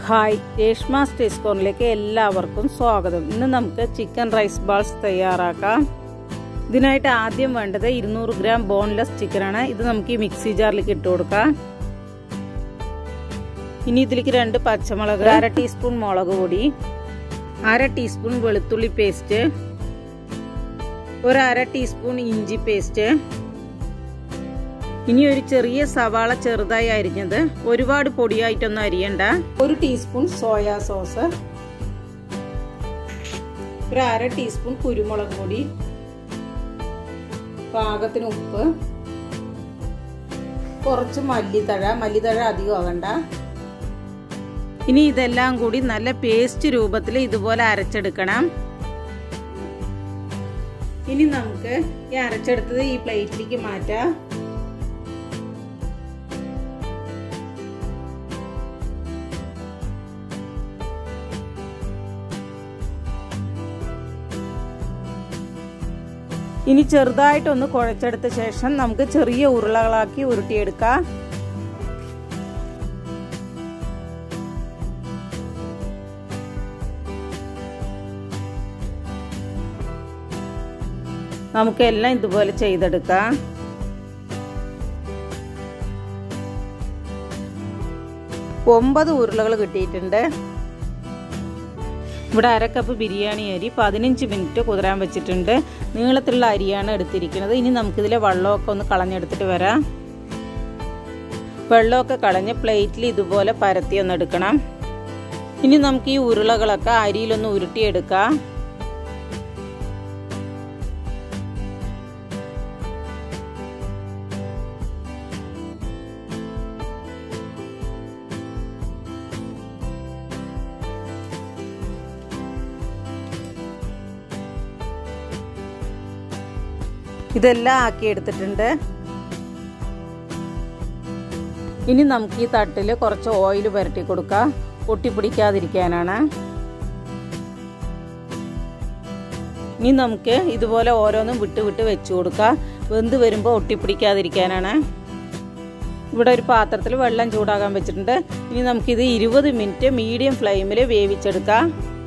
hi Reshma stays കോർണിലേക്ക് എല്ലാവർക്കും സ്വാഗതം ഇന്ന് നമുക്ക് ചിക്കൻ റൈസ് ബാൾസ് തയ്യാറാക്കാം ഇതിനായിട്ട് ആദ്യം വേണ്ടത് ഇരുന്നൂറ് ഗ്രാം ബോൺലെസ് ചിക്കനാണ് ഇത് നമുക്ക് ഈ മിക്സി ജാറിലേക്ക് ഇട്ട് കൊടുക്കാം ഇനി ഇതിലേക്ക് രണ്ട് പച്ചമുളക് അര ടീസ്പൂൺ മുളക് പൊടി അര ടീസ്പൂൺ വെളുത്തുള്ളി പേസ്റ്റ് ഒരു അര ടീസ്പൂൺ ഇഞ്ചി പേസ്റ്റ് ഇനി ഒരു ചെറിയ സവാള ചെറുതായി അരിഞ്ഞത് ഒരുപാട് പൊടിയായിട്ടൊന്നും അരിയണ്ട ഒരു ടീസ്പൂൺ സോയാ സോസ് ഒരു അര ടീസ്പൂൺ കുരുമുളക് പൊടി പാകത്തിന് ഉപ്പ് കുറച്ച് മല്ലിത്തഴ മല്ലിത്തഴ അധികം ആകണ്ട ഇനി ഇതെല്ലാം കൂടി നല്ല പേസ്റ്റ് രൂപത്തിൽ ഇതുപോലെ അരച്ചെടുക്കണം ഇനി നമുക്ക് ഈ അരച്ചെടുത്തത് ഈ പ്ലേറ്റിലേക്ക് മാറ്റാം ഇനി ചെറുതായിട്ടൊന്ന് കുഴച്ചെടുത്ത ശേഷം നമുക്ക് ചെറിയ ഉരുളകളാക്കി ഉരുട്ടിയെടുക്കാം നമുക്കെല്ലാം ഇതുപോലെ ചെയ്തെടുക്കാം ഒമ്പത് ഉരുളകൾ കിട്ടിയിട്ടുണ്ട് ഇവിടെ അരക്കപ്പ് ബിരിയാണി അരി പതിനഞ്ച് മിനിറ്റ് കുതിരാൻ വെച്ചിട്ടുണ്ട് നീളത്തിലുള്ള അരിയാണ് എടുത്തിരിക്കുന്നത് ഇനി നമുക്കിതിലെ വെള്ളമൊക്കെ ഒന്ന് കളഞ്ഞെടുത്തിട്ട് വരാം വെള്ളമൊക്കെ കളഞ്ഞ് പ്ലേറ്റിൽ ഇതുപോലെ പരത്തി ഒന്ന് എടുക്കണം ഇനി നമുക്ക് ഈ ഉരുളകളൊക്കെ അരിയിലൊന്ന് ഉരുട്ടിയെടുക്കാം ഇതെല്ലാം ആക്കി എടുത്തിട്ടുണ്ട് ഇനി നമുക്ക് ഈ തട്ടിൽ കുറച്ച് ഓയിൽ പുരട്ടി കൊടുക്കാം പൊട്ടിപ്പിടിക്കാതിരിക്കാനാണ് ഇനി നമുക്ക് ഇതുപോലെ ഓരോന്നും വിട്ട് വിട്ട് വെച്ച് കൊടുക്കാം വെന്ത് വരുമ്പോൾ ഒട്ടിപ്പിടിക്കാതിരിക്കാനാണ് ഇവിടെ ഒരു പാത്രത്തിൽ വെള്ളം ചൂടാകാൻ വെച്ചിട്ടുണ്ട് ഇനി നമുക്കിത് ഇരുപത് മിനിറ്റ് മീഡിയം ഫ്ലെയിമിൽ വേവിച്ചെടുക്കാം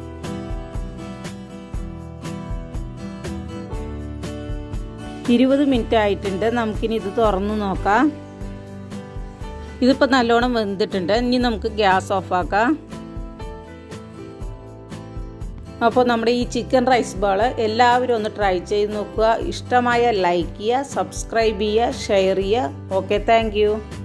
ഇരുപത് മിനിറ്റ് ആയിട്ടുണ്ട് നമുക്കിനി ഇത് തുറന്നു നോക്കാം ഇതിപ്പോൾ നല്ലോണം വെന്തിട്ടുണ്ട് ഇനി നമുക്ക് ഗ്യാസ് ഓഫാക്കാം അപ്പോൾ നമ്മുടെ ഈ ചിക്കൻ റൈസ് ബോൾ എല്ലാവരും ഒന്ന് ട്രൈ ചെയ്ത് നോക്കുക ഇഷ്ടമായ ലൈക്ക് ചെയ്യുക സബ്സ്ക്രൈബ് ചെയ്യുക ഷെയർ ചെയ്യുക ഓക്കെ താങ്ക്